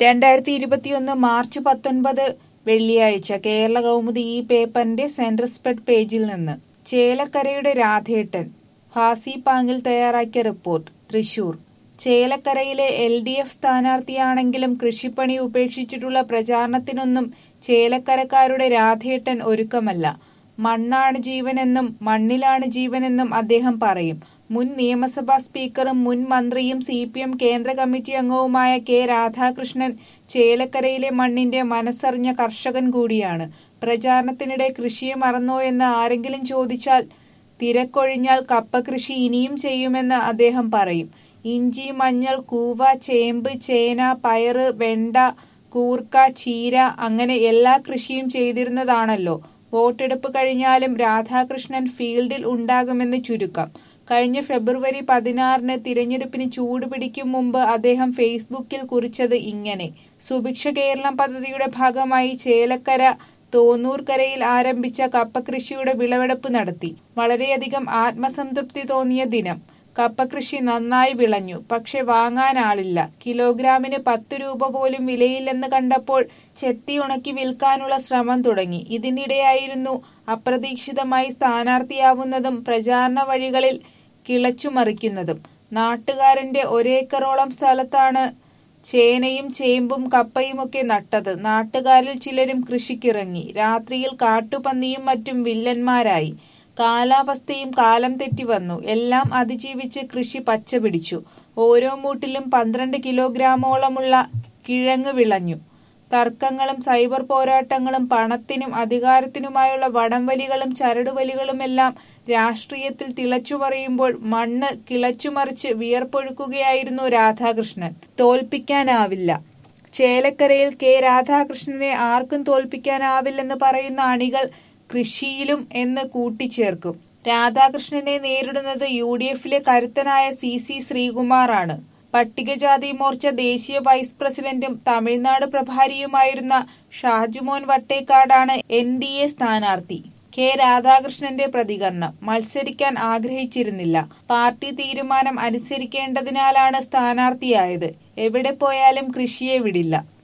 രണ്ടായിരത്തി ഇരുപത്തിയൊന്ന് മാർച്ച് പത്തൊൻപത് വെള്ളിയാഴ്ച കേരള കൗമുദി ഈ പേപ്പറിന്റെ സെൻട്രൽ സ്പെഡ് പേജിൽ നിന്ന് ചേലക്കരയുടെ രാധേട്ടൻ ഹാസി പാങ്ങിൽ തയ്യാറാക്കിയ റിപ്പോർട്ട് തൃശൂർ ചേലക്കരയിലെ എൽ ഡി എഫ് സ്ഥാനാർത്ഥിയാണെങ്കിലും കൃഷിപ്പണി ഉപേക്ഷിച്ചിട്ടുള്ള പ്രചാരണത്തിനൊന്നും ചേലക്കരക്കാരുടെ രാധേട്ടൻ ഒരുക്കമല്ല മണ്ണാണ് ജീവനെന്നും മണ്ണിലാണ് ജീവനെന്നും അദ്ദേഹം പറയും മുൻ നിയമസഭാ സ്പീക്കറും മുൻ മന്ത്രിയും സി പി എം കേന്ദ്ര കമ്മിറ്റി അംഗവുമായ കെ രാധാകൃഷ്ണൻ ചേലക്കരയിലെ മണ്ണിന്റെ മനസ്സറിഞ്ഞ കർഷകൻ കൂടിയാണ് പ്രചാരണത്തിനിടെ കൃഷിയെ മറന്നോ എന്ന് ആരെങ്കിലും ചോദിച്ചാൽ തിരക്കൊഴിഞ്ഞാൽ കപ്പ കൃഷി ഇനിയും ചെയ്യുമെന്ന് അദ്ദേഹം പറയും ഇഞ്ചി മഞ്ഞൾ കൂവ ചേമ്പ് ചേന പയറ് വെണ്ട കൂർക്ക ചീര അങ്ങനെ എല്ലാ കൃഷിയും ചെയ്തിരുന്നതാണല്ലോ വോട്ടെടുപ്പ് കഴിഞ്ഞാലും രാധാകൃഷ്ണൻ ഫീൽഡിൽ ഉണ്ടാകുമെന്ന് ചുരുക്കം കഴിഞ്ഞ ഫെബ്രുവരി പതിനാറിന് തിരഞ്ഞെടുപ്പിന് ചൂട് പിടിക്കും മുമ്പ് അദ്ദേഹം ഫേസ്ബുക്കിൽ കുറിച്ചത് ഇങ്ങനെ സുഭിക്ഷ കേരളം പദ്ധതിയുടെ ഭാഗമായി ചേലക്കര തോന്നൂർക്കരയിൽ ആരംഭിച്ച കപ്പ കൃഷിയുടെ വിളവെടുപ്പ് നടത്തി വളരെയധികം ആത്മസംതൃപ്തി തോന്നിയ ദിനം കപ്പ കൃഷി നന്നായി വിളഞ്ഞു പക്ഷെ വാങ്ങാൻ ആളില്ല കിലോഗ്രാമിന് പത്ത് രൂപ പോലും വിലയില്ലെന്ന് കണ്ടപ്പോൾ ചെത്തി ഉണക്കി വിൽക്കാനുള്ള ശ്രമം തുടങ്ങി ഇതിനിടെയായിരുന്നു അപ്രതീക്ഷിതമായി സ്ഥാനാർത്ഥിയാവുന്നതും പ്രചാരണ വഴികളിൽ കിളച്ചുമറിക്കുന്നതും നാട്ടുകാരന്റെ ഒരേക്കറോളം സ്ഥലത്താണ് ചേനയും ചേമ്പും കപ്പയുമൊക്കെ നട്ടത് നാട്ടുകാരിൽ ചിലരും കൃഷിക്കിറങ്ങി രാത്രിയിൽ കാട്ടുപന്നിയും മറ്റും വില്ലന്മാരായി കാലാവസ്ഥയും കാലം തെറ്റി വന്നു എല്ലാം അതിജീവിച്ച് കൃഷി പച്ച പിടിച്ചു ഓരോ മൂട്ടിലും പന്ത്രണ്ട് കിലോഗ്രാമോളമുള്ള കിഴങ്ങ് വിളഞ്ഞു തർക്കങ്ങളും സൈബർ പോരാട്ടങ്ങളും പണത്തിനും അധികാരത്തിനുമായുള്ള വടംവലികളും ചരടുവലികളുമെല്ലാം രാഷ്ട്രീയത്തിൽ തിളച്ചു പറയുമ്പോൾ മണ്ണ് കിളച്ചുമറിച്ച് വിയർപ്പൊഴുക്കുകയായിരുന്നു രാധാകൃഷ്ണൻ തോൽപ്പിക്കാനാവില്ല ചേലക്കരയിൽ കെ രാധാകൃഷ്ണനെ ആർക്കും തോൽപ്പിക്കാനാവില്ലെന്ന് പറയുന്ന അണികൾ കൃഷിയിലും എന്ന് കൂട്ടിച്ചേർക്കും രാധാകൃഷ്ണനെ നേരിടുന്നത് യു ഡി എഫിലെ കരുത്തനായ സി സി ശ്രീകുമാറാണ് പട്ടികജാതി മോർച്ച ദേശീയ വൈസ് പ്രസിഡന്റും തമിഴ്നാട് പ്രഭാരിയുമായിരുന്ന ഷാജുമോൻ വട്ടേക്കാടാണ് എൻ ഡി എ സ്ഥാനാർത്ഥി കെ രാധാകൃഷ്ണന്റെ പ്രതികരണം മത്സരിക്കാൻ ആഗ്രഹിച്ചിരുന്നില്ല പാർട്ടി തീരുമാനം അനുസരിക്കേണ്ടതിനാലാണ് സ്ഥാനാർത്ഥിയായത് എവിടെ പോയാലും കൃഷിയെ വിടില്ല